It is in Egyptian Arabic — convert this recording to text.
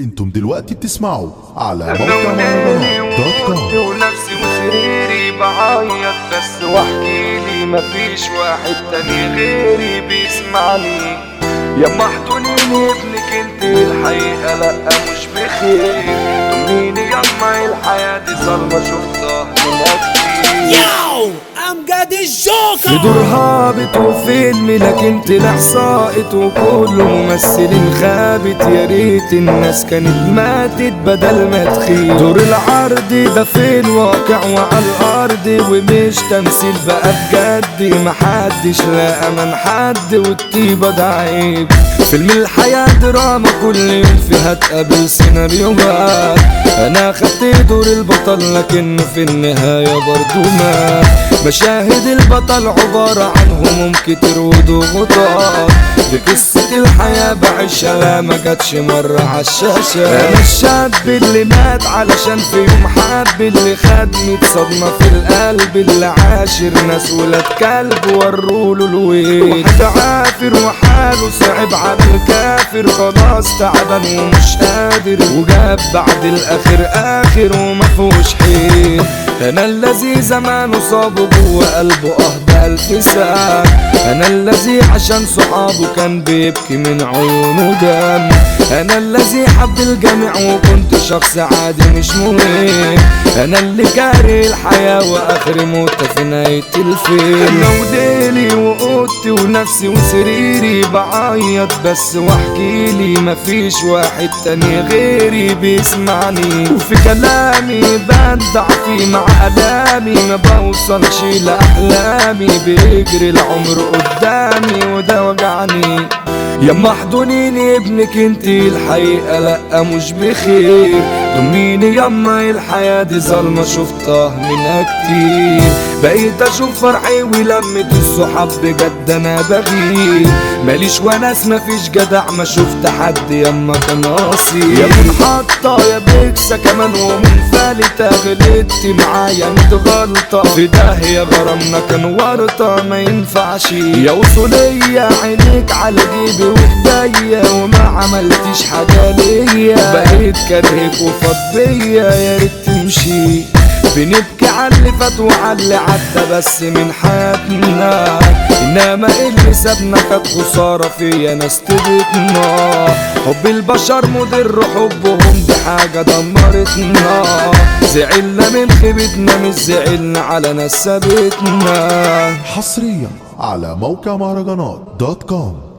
انتم دلوقتي بتسمعوا على انا موقع ونامي مهرجانات دوت وموتي كوم ونفسي وسريري بعيط بس واحكيلي مفيش واحد تاني غيري بيسمعني يا محضونيني ابنك انت الحقيقة لأ مش بخير طمنيني يما الحياة دي ظلمة شفتها من كتير Yo, امجد الجوكر في دور هابط وفيلم لكن طلع ساقط وكله ممثلين خابت يا ريت الناس كانت ماتت بدل ما تخيل دور العرض ده في الواقع وعلى الارض ومش تمثيل بقى بجد محدش لاقى من حد والطيبه ده عيب فيلم الحياة دراما كل يوم فيها تقابل سيناريوهات انا خدت دور البطل لكنه في النهاية برضو مات مشاهد البطل عبارة عن هموم كتير وضغوطات دي قصة الحياة بعيشها لا ما جاتش مرة عالشاشة انا الشاب اللي مات علشان في يوم حب اللي خد ميت صدمة في القلب اللي عاشر ناس ولاد كلب وروله الويل واحد عافر وحاله صعب على الكافر خلاص تعبان ومش قادر وجاب بعد الاخر اخر وما فيهوش حيل انا الذي زمان صابه جوه قلبه اه الف ساعة انا الذي عشان صحابه كان بيبكي من عيونه دم انا الذي حب الجميع وكنت شخص عادي مش مهم انا اللي كاره الحياة واخر موتة في نهاية الفيلم انا وديلي وقوتي ونفسي وسريري بعيط بس واحكيلي مفيش واحد تاني غيري بيسمعني وفي كلامي بدع فيه مع الامي ما بوصلش لاحلامي بيجري العمر قدامي وده وجعني يا محضونيني ابنك انتي الحقيقة لأ مش بخير ضميني يما الحياة دي ظلمة شفتها منها كتير بقيت اشوف فرحي ولمة الصحاب بجد انا بغير ماليش وناس مفيش جدع ما شفت حد يما كان قاسي يا منحطة يا بيكسة كمان ومنفلتة غلطتي معايا انت غلطة في داهية غرامنا كان ورطة ما ينفعش يا وصولية عينيك على جيبي وايديا وما عملتيش حاجة ليا بقيت كارهك وفاض بيا يا ريت تمشي بنبكي على اللي فات وعلى اللي عدى بس من حياتنا انما اللي سابنا كانت خساره فيا ناس تبتنا حب البشر مضر حبهم دي حاجه دمرتنا زعلنا من خيبتنا مش زعلنا على ناس سابتنا حصريا على موقع مهرجانات دوت كوم